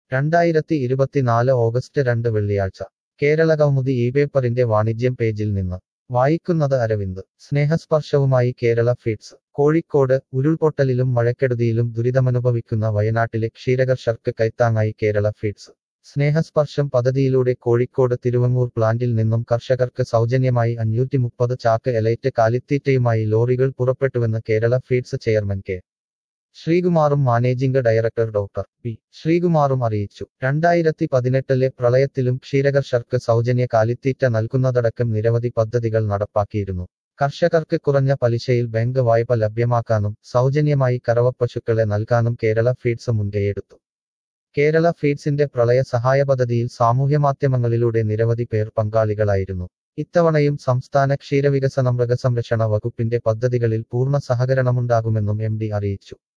രണ്ടായിരത്തി ഇരുപത്തിനാല് ഓഗസ്റ്റ് രണ്ട് വെള്ളിയാഴ്ച കേരള കൗമുദി ഈ പേപ്പറിന്റെ വാണിജ്യം പേജിൽ നിന്ന് വായിക്കുന്നത് അരവിന്ദ് സ്നേഹസ്പർശവുമായി കേരള ഫീഡ്സ് കോഴിക്കോട് ഉരുൾപൊട്ടലിലും മഴക്കെടുതിയിലും ദുരിതമനുഭവിക്കുന്ന വയനാട്ടിലെ ക്ഷീരകർഷകർക്ക് കൈത്താങ്ങായി കേരള ഫീഡ്സ് സ്നേഹസ്പർശം പദ്ധതിയിലൂടെ കോഴിക്കോട് തിരുവങ്ങൂർ പ്ലാന്റിൽ നിന്നും കർഷകർക്ക് സൗജന്യമായി അഞ്ഞൂറ്റി മുപ്പത് ചാക്ക് എലൈറ്റ് കാലിത്തീറ്റയുമായി ലോറികൾ പുറപ്പെട്ടുവെന്ന് കേരള ഫീഡ്സ് ചെയർമാൻ കെ ശ്രീകുമാറും മാനേജിംഗ് ഡയറക്ടർ ഡോക്ടർ പി ശ്രീകുമാറും അറിയിച്ചു രണ്ടായിരത്തി പതിനെട്ടിലെ പ്രളയത്തിലും ക്ഷീരകർഷകർക്ക് സൗജന്യ കാലിത്തീറ്റ നൽകുന്നതടക്കം നിരവധി പദ്ധതികൾ നടപ്പാക്കിയിരുന്നു കർഷകർക്ക് കുറഞ്ഞ പലിശയിൽ ബാങ്ക് വായ്പ ലഭ്യമാക്കാനും സൗജന്യമായി കറവപ്പശുക്കളെ നൽകാനും കേരള ഫീഡ്സ് മുൻകൈയെടുത്തു കേരള ഫീഡ്സിന്റെ പ്രളയ സഹായ പദ്ധതിയിൽ സാമൂഹ്യമാധ്യമങ്ങളിലൂടെ നിരവധി പേർ പങ്കാളികളായിരുന്നു ഇത്തവണയും സംസ്ഥാന ക്ഷീരവികസന മൃഗസംരക്ഷണ വകുപ്പിന്റെ പദ്ധതികളിൽ പൂർണ്ണ സഹകരണമുണ്ടാകുമെന്നും എം ഡി അറിയിച്ചു